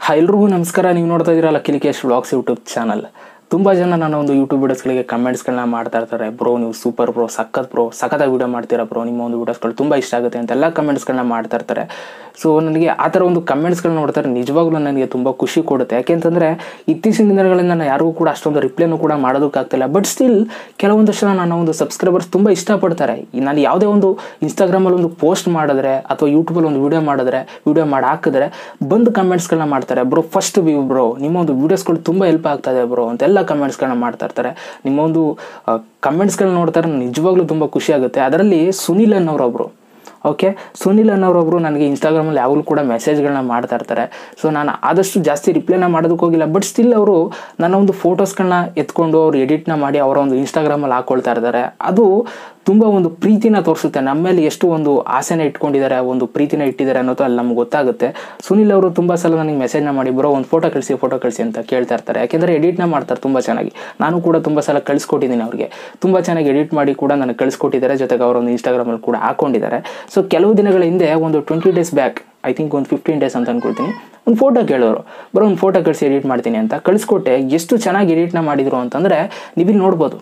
hi ಎಲ್ರಿಗೂ ನಮಸ್ಕಾರ ನೀವು ನೋಡ್ತಾ ಇದ್ದೀರಾ ಲಕ್ಕಿಲಿಕೇಶ್ ವ್ಲಾಗ್ಸ್ ಯೂಟ್ಯೂಬ್ ಚಾನಲ್ ತುಂಬ ಜನ ನನ್ನ ಒಂದು ಯೂಟ್ಯೂಬ್ ವೀಡಿಯೋಸ್ಗಳಿಗೆ ಕಮೆಂಟ್ಸ್ಗಳನ್ನ ಮಾಡ್ತಾ ಇರ್ತಾರೆ ಬ್ರೋ ನೀವು ಸೂಪರ್ ಬ್ರೋ ಸಖತ್ ಬ್ರೋ ಸಖತ್ತಾಗಿ ವೀಡಿಯೋ ಮಾಡ್ತೀರಾ ಬ್ರೋ ನಿಮ್ಮ ಒಂದು ವೀಡಿಯೋಸ್ಗಳು ತುಂಬ ಇಷ್ಟ ಆಗುತ್ತೆ ಅಂತ ಎಲ್ಲ ಕಮೆಂಟ್ಸ್ಗಳನ್ನ ಮಾಡ್ತಾ ಇರ್ತಾರೆ ಸೊ ನನಗೆ ಆ ಥರ ಒಂದು ಕಮೆಂಟ್ಸ್ಗಳನ್ನ ನೋಡ್ತಾರೆ ನಿಜವಾಗ್ಲೂ ನನಗೆ ತುಂಬ ಖುಷಿ ಕೊಡುತ್ತೆ ಯಾಕೆಂತಂದರೆ ಇತ್ತೀಚಿನ ದಿನಗಳಿಂದ ನಾನು ಯಾರಿಗೂ ಕೂಡ ಅಷ್ಟೊಂದು ರಿಪ್ಲೈನೂ ಕೂಡ ಮಾಡೋದಕ್ಕಾಗ್ತಿಲ್ಲ ಬಟ್ ಸ್ಟಿಲ್ ಕೆಲವೊಂದಷ್ಟು ಜನ ನನ್ನ ಒಂದು ಸಬ್ಸ್ಕ್ರೈಬರ್ಸ್ ತುಂಬ ಇಷ್ಟಪಡ್ತಾರೆ ಈ ನಾನು ಯಾವುದೇ ಒಂದು ಇನ್ಸ್ಟಾಗ್ರಾಮಲ್ಲಿ ಒಂದು ಪೋಸ್ಟ್ ಮಾಡಿದ್ರೆ ಅಥವಾ ಯೂಟ್ಯೂಬಲ್ಲಿ ಒಂದು ವಿಡಿಯೋ ಮಾಡಿದ್ರೆ ವಿಡಿಯೋ ಮಾಡಿ ಹಾಕಿದ್ರೆ ಬಂದು ಕಮೆಂಟ್ಸ್ಗಳನ್ನ ಮಾಡ್ತಾರೆ ಬ್ರೋ ಫಸ್ಟ್ ವ್ಯೂ ಬ್ರೋ ನಿಮ್ಮ ಒಂದು ವೀಡಿಯೋಸ್ಗಳು ತುಂಬ ಹೆಲ್ಪ್ ಆಗ್ತದೆ ಬ್ರೋ ಅಂತೆಲ್ಲ ಕಮೆಂಟ್ಸ್ಗಳನ್ನ ಮಾಡ್ತಾ ಇರ್ತಾರೆ ನಿಮ್ಮ ಒಂದು ಕಮೆಂಟ್ಸ್ಗಳನ್ನ ನೋಡ್ತಾರೆ ನಿಜವಾಗ್ಲೂ ತುಂಬ ಖುಷಿ ಆಗುತ್ತೆ ಅದರಲ್ಲಿ ಸುನಿಲ್ ಅನ್ನೋರೊಬ್ರು ಓಕೆ ಸುನಿಲ್ ಅನ್ನೋರೊಬ್ರು ನನಗೆ ಇನ್ಸ್ಟಾಗ್ರಾಮಲ್ಲಿ ಯಾವಾಗಲೂ ಕೂಡ ಮೆಸೇಜ್ಗಳನ್ನ ಮಾಡ್ತಾ ಇರ್ತಾರೆ ಸೊ ನಾನು ಆದಷ್ಟು ಜಾಸ್ತಿ ರಿಪ್ಲೈನ ಮಾಡೋದಕ್ಕೆ ಹೋಗಿಲ್ಲ ಬಟ್ ಸ್ಟಿಲ್ ಅವರು ನನ್ನ ಒಂದು ಫೋಟೋಸ್ಗಳನ್ನ ಎತ್ಕೊಂಡು ಅವ್ರು ಎಡಿಟ್ನ ಮಾಡಿ ಅವರ ಒಂದು ಇನ್ಸ್ಟಾಗ್ರಾಮಲ್ಲಿ ಹಾಕ್ಕೊಳ್ತಾ ಇರ್ತಾರೆ ಅದು ತುಂಬ ಒಂದು ಪ್ರೀತಿನ ತೋರಿಸುತ್ತೆ ನಮ್ಮ ಮೇಲೆ ಎಷ್ಟು ಒಂದು ಆಸೆನ ಇಟ್ಕೊಂಡಿದ್ದಾರೆ ಒಂದು ಪ್ರೀತಿನ ಇಟ್ಟಿದ್ದಾರೆ ಅನ್ನೋದು ಅಲ್ಲಿ ನಮ್ಗೆ ಗೊತ್ತಾಗುತ್ತೆ ಸುನಿಲ್ ಅವರು ತುಂಬ ಸಲ ನನಗೆ ಮೆಸೇಜ್ನ ಮಾಡಿ ಬರೋ ಒಂದು ಫೋಟೋ ಕಳಿಸಿ ಫೋಟೋ ಕಳಿಸಿ ಅಂತ ಕೇಳ್ತಾ ಇರ್ತಾರೆ ಯಾಕೆಂದರೆ ಎಡಿಟ್ನ ಮಾಡ್ತಾರೆ ತುಂಬ ಚೆನ್ನಾಗಿ ನಾನು ಕೂಡ ತುಂಬ ಸಲ ಕಳಿಸ್ಕೊಟ್ಟಿದ್ದೀನಿ ಅವ್ರಿಗೆ ತುಂಬ ಚೆನ್ನಾಗಿ ಎಡಿಟ್ ಮಾಡಿ ಕೂಡ ನನಗೆ ಕಳಿಸ್ಕೊಟ್ಟಿದ್ದಾರೆ ಜೊತೆಗೆ ಅವರೊಂದು ಇನ್ಸ್ಟಾಗ್ರಾಮಲ್ಲಿ ಕೂಡ ಹಾಕೊಂಡಿದ್ದಾರೆ ಸೊ ಕೆಲವು ದಿನಗಳ ಹಿಂದೆ ಒಂದು twenty days back I think ಒಂದು ಫಿಫ್ಟೀನ್ ಡೇಸ್ ಅಂತ ಅನ್ಕೊಳ್ತೀನಿ ಒಂದು ಫೋಟೋ ಕೇಳೋರು ಬರೋ ಒಂದು ಫೋಟೋ ಕಳಿಸಿ ಎಡಿಟ್ ಮಾಡ್ತೀನಿ ಅಂತ ಕಳಿಸ್ಕೊಟ್ಟೆ ಎಷ್ಟು ಚೆನ್ನಾಗಿ ಎಡಿಟ್ನ ಮಾಡಿದರು ಅಂತಂದರೆ ನೀವಿಲ್ಲಿ ನೋಡ್ಬೋದು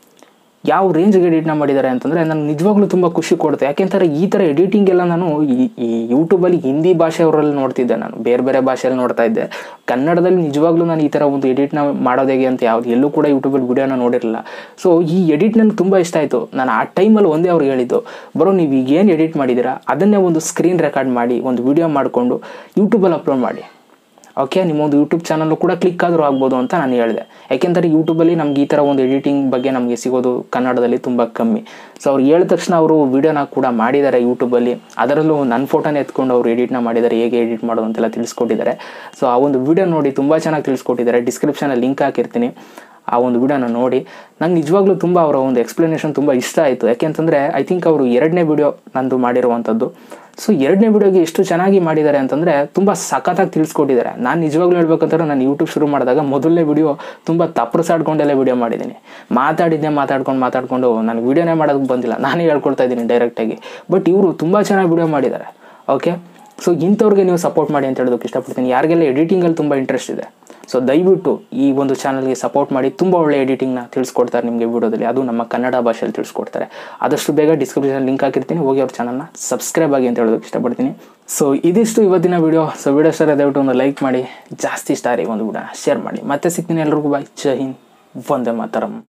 ಯಾವ ರೇಂಜ್ಗೆ ಎಡಿಟ್ನ ಮಾಡಿದ್ದಾರೆ ಅಂತಂದರೆ ನನಗೆ ನಿಜವಾಗ್ಲೂ ತುಂಬ ಖುಷಿ ಕೊಡುತ್ತೆ ಯಾಕೆಂತಾರೆ ಈ ಥರ ಎಡಿಟಿಂಗ್ ಎಲ್ಲ ನಾನು ಈ ಈ ಯೂಟ್ಯೂಬಲ್ಲಿ ಹಿಂದಿ ಭಾಷೆಯವರಲ್ಲಿ ನೋಡ್ತಿದ್ದೆ ನಾನು ಬೇರೆ ಬೇರೆ ಭಾಷೆಯಲ್ಲಿ ನೋಡ್ತಾ ಇದ್ದೆ ಕನ್ನಡದಲ್ಲಿ ನಿಜವಾಗ್ಲೂ ನಾನು ಈ ಥರ ಒಂದು ಎಡಿಟ್ನ ಮಾಡೋದು ಹೇಗೆ ಅಂತ ಯಾವ್ದು ಎಲ್ಲೂ ಕೂಡ ಯೂಟ್ಯೂಬಲ್ಲಿ ವಿಡಿಯೋನ ನೋಡಿರಲಿಲ್ಲ ಸೊ ಈ ಎಡಿಟ್ ನನಗೆ ತುಂಬ ಇಷ್ಟ ಆಯಿತು ನಾನು ಆ ಟೈಮಲ್ಲಿ ಒಂದೇ ಅವ್ರಿಗೆ ಹೇಳಿದ್ದು ಬರೋ ನೀವು ಈಗ ಏನು ಎಡಿಟ್ ಮಾಡಿದ್ದೀರಾ ಅದನ್ನೇ ಒಂದು ಸ್ಕ್ರೀನ್ ರೆಕಾರ್ಡ್ ಮಾಡಿ ಒಂದು ವಿಡಿಯೋ ಮಾಡಿಕೊಂಡು ಯೂಟ್ಯೂಬಲ್ಲಿ ಅಪ್ಲೋಡ್ ಮಾಡಿ ಓಕೆ ನಿಮ್ಮೊಂದು ಯೂಟ್ಯೂಬ್ ಚಾನಲ್ಲು ಕೂಡ ಕ್ಲಿಕ್ ಆದರೂ ಆಗ್ಬೋದು ಅಂತ ನಾನು ಹೇಳಿದೆ ಯಾಕೆಂದರೆ ಯೂಟ್ಯೂಬಲ್ಲಿ ನಮ್ಗೆ ಈ ಥರ ಒಂದು ಎಡಿಟಿಂಗ್ ಬಗ್ಗೆ ನಮಗೆ ಸಿಗೋದು ಕನ್ನಡದಲ್ಲಿ ತುಂಬ ಕಮ್ಮಿ ಸೊ ಅವ್ರು ಹೇಳಿದ ತಕ್ಷಣ ಅವರು ವಿಡಿಯೋನ ಕೂಡ ಮಾಡಿದ್ದಾರೆ ಯೂಟ್ಯೂಬಲ್ಲಿ ಅದರಲ್ಲೂ ನನ್ನ ಫೋಟೋನೇ ಎತ್ಕೊಂಡು ಅವರು ಎಡಿಟ್ನ ಮಾಡಿದ್ದಾರೆ ಹೇಗೆ ಎಡಿಟ್ ಮಾಡೋದು ಅಂತೆಲ್ಲ ತಿಳಿಸ್ಕೊಟ್ಟಿದ್ದಾರೆ ಸೊ ಆ ಒಂದು ವಿಡಿಯೋ ನೋಡಿ ತುಂಬ ಚೆನ್ನಾಗಿ ತಿಳಿಸ್ಕೊಟ್ಟಿದ್ದಾರೆ ಡಿಸ್ಕ್ರಿಪ್ಷನಲ್ಲಿ ಲಿಂಕ್ ಹಾಕಿರ್ತೀನಿ ಆ ಒಂದು ವಿಡಿಯೋನ ನೋಡಿ ನಂಗೆ ನಿಜವಾಗ್ಲೂ ತುಂಬ ಅವರ ಒಂದು ಎಕ್ಸ್ಪ್ಲನೇಷನ್ ತುಂಬ ಇಷ್ಟ ಆಯಿತು ಯಾಕೆಂತಂದರೆ ಐ ಥಿಂಕ್ ಅವರು ಎರಡನೇ ವಿಡಿಯೋ ನಂದು ಮಾಡಿರುವಂಥದ್ದು ಸೊ ಎರಡನೇ ವಿಡಿಯೋಗೆ ಎಷ್ಟು ಚೆನ್ನಾಗಿ ಮಾಡಿದ್ದಾರೆ ಅಂತಂದರೆ ತುಂಬ ಸಖತ್ತಾಗಿ ತಿಳಿಸ್ಕೊಟ್ಟಿದ್ದಾರೆ ನಾನು ನಿಜವಾಗ್ಲೂ ಹೇಳ್ಬೇಕಂದ್ರೆ ನಾನು ಯೂಟ್ಯೂಬ್ ಶುರು ಮಾಡಿದಾಗ ಮೊದಲನೇ ವಿಡಿಯೋ ತುಂಬ ತಪ್ಪರ್ಸಾಡ್ಕೊಂಡೆಲ್ಲ ವಿಡಿಯೋ ಮಾಡಿದ್ದೀನಿ ಮಾತಾಡಿದ್ದೆ ಮಾತಾಡ್ಕೊಂಡು ಮಾತಾಡ್ಕೊಂಡು ನನಗೆ ವಿಡಿಯೋನೇ ಮಾಡೋದಕ್ಕೆ ಬಂದಿಲ್ಲ ನಾನೇ ಹೇಳ್ಕೊಳ್ತಾ ಇದ್ದೀನಿ ಡೈರೆಕ್ಟಾಗಿ ಬಟ್ ಇವರು ತುಂಬ ಚೆನ್ನಾಗಿ ವಿಡಿಯೋ ಮಾಡಿದ್ದಾರೆ ಓಕೆ ಸೊ ಇಂಥವ್ರಿಗೆ ನೀವು ಸಪೋರ್ಟ್ ಮಾಡಿ ಅಂತ ಹೇಳೋದಕ್ಕೆ ಇಷ್ಟಪಡ್ತೀನಿ ಯಾರಿಗೆಲ್ಲ ಎಡಿಟಿಂಗಲ್ಲಿ ತುಂಬ ಇಂಟ್ರೆಸ್ಟ್ ಇದೆ ಸೊ ದಯವಿಟ್ಟು ಈ ಒಂದು ಚಾನಲ್ಗೆ ಸಪೋರ್ಟ್ ಮಾಡಿ ತುಂಬ ಒಳ್ಳೆ ಎಡಿಟಿಂಗ್ನ ತಿಳಿಸ್ಕೊಡ್ತಾರೆ ನಿಮಗೆ ವಿಡಿಯೋದಲ್ಲಿ ಅದು ನಮ್ಮ ಕನ್ನಡ ಭಾಷೆಯಲ್ಲಿ ತಿಳಿಸ್ಕೊಡ್ತಾರೆ ಆದಷ್ಟು ಬೇಗ ಡಿಸ್ಕ್ರಿಪ್ಷನ್ ಲಿಂಕ್ ಹಾಕಿರ್ತೀನಿ ಹೋಗಿ ಅವ್ರ ಚಾನಲ್ನ ಸಬ್ಸ್ಕ್ರೈಬ್ ಆಗಿ ಅಂತ ಹೇಳೋದಕ್ಕೆ ಇಷ್ಟಪಡ್ತೀನಿ ಸೊ ಇದಿಷ್ಟು ಇವತ್ತಿನ ವಿಡಿಯೋ ಸೊ ವಿಡಿಯೋ ಸರ್ ದಯವಿಟ್ಟು ಒಂದು ಲೈಕ್ ಮಾಡಿ ಜಾಸ್ತಿ ಇಷ್ಟ ರೀ ಒಂದು ವಿಡಿಯೋನ ಶೇರ್ ಮಾಡಿ ಮತ್ತೆ ಸಿಗ್ತೀನಿ ಎಲ್ರಿಗೂ ಬಾಯ್ ಜೈ ಹಿಂದ್ ವಂದೇ ಮಾತರಂ